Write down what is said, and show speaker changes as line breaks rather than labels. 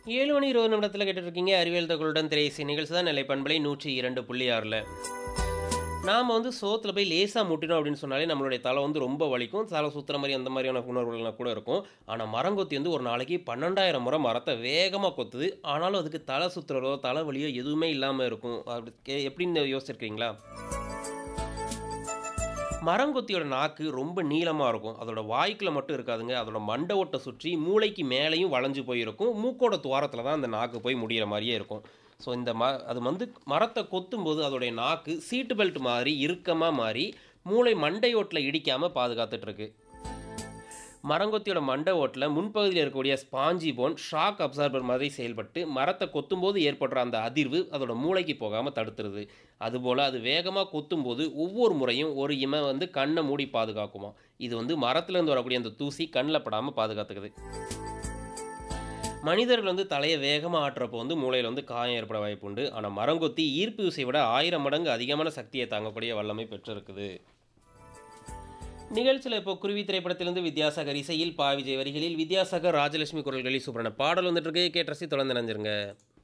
ஏழு மணி இருபது நிமிடத்தில் கேட்டுட்ருக்கீங்க அறிவியல் தகவலுடன் திரையிசை நிகழ்ச்சி தான் நிலை பண்பலை நூற்றி இரண்டு புள்ளி ஆறில் நாம் வந்து சோத்தில் போய் லேசாக முட்டினோம் அப்படின்னு சொன்னாலே நம்மளுடைய தலை வந்து ரொம்ப வலிக்கும் தலை சுற்றுற மாதிரி அந்த மாதிரியான உணர்வுகள்லாம் கூட இருக்கும் ஆனால் மரங்கொத்தி வந்து ஒரு நாளைக்கு பன்னெண்டாயிரம் முறை மரத்தை வேகமாக கொத்துது ஆனாலும் அதுக்கு தலை சுற்றுறதோ தலை வலியோ எதுவுமே இல்லாமல் இருக்கும் அப்படி கே- எப்படின்னு யோசிச்சிருக்கீங்களா மரங்கொத்தியோட நாக்கு ரொம்ப நீளமாக இருக்கும் அதோட வாய்க்குள்ள மட்டும் இருக்காதுங்க அதோட மண்டை ஓட்டை சுற்றி மூளைக்கு மேலேயும் வளைஞ்சு போயிருக்கும் மூக்கோட துவாரத்தில் தான் அந்த நாக்கு போய் முடிகிற மாதிரியே இருக்கும் ஸோ இந்த ம அது வந்து மரத்தை கொத்தும்போது அதோடைய நாக்கு சீட்டு பெல்ட் மாதிரி இறுக்கமாக மாறி மூளை மண்டை ஓட்டில் இடிக்காமல் பாதுகாத்துட்டு இருக்கு மரங்கொத்தியோட மண்டை ஓட்டில் முன்பகுதியில் இருக்கக்கூடிய ஸ்பாஞ்சி போன் ஷாக் அப்சார்பர் மாதிரி செயல்பட்டு மரத்தை கொத்தும்போது ஏற்படுற அந்த அதிர்வு அதோட மூளைக்கு போகாமல் தடுத்துருது அதுபோல் அது வேகமாக கொத்தும்போது ஒவ்வொரு முறையும் ஒரு இமை வந்து கண்ணை மூடி பாதுகாக்குமா இது வந்து மரத்துலேருந்து வரக்கூடிய அந்த தூசி கண்ணில் படாமல் பாதுகாத்துக்குது மனிதர்கள் வந்து தலையை வேகமாக ஆட்டுறப்போ வந்து மூளையில் வந்து காயம் ஏற்பட வாய்ப்புண்டு ஆனால் மரங்கொத்தி ஈர்ப்பு விசை விட ஆயிரம் மடங்கு அதிகமான சக்தியை தாங்கக்கூடிய வல்லமை பெற்றிருக்குது நிகழ்ச்சியில் இப்போ குருவி திரைப்படத்திலிருந்து வித்யாசாகர் இசையில் பா விஜய் வரிகளில் வித்யாசாகர் ராஜலட்சுமி குரல்களில் சூப்பரான பாடல் வந்துட்டு இருக்கு கேட்டு ரசி தொடர்ந்து நினைஞ்சிருங்க